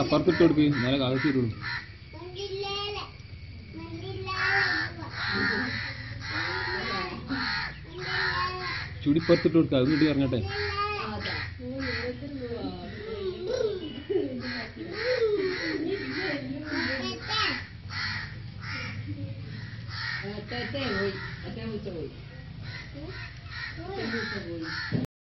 അപ്പുറത്തിട്ട് കൊടുക്ക് നേരെ കാലത്ത് ഇടുള്ളൂ ചുടി പുറത്തിട്ട് കൊടുക്കുക അത് ഇങ്ങോട്ട് ഇറങ്ങട്ടെ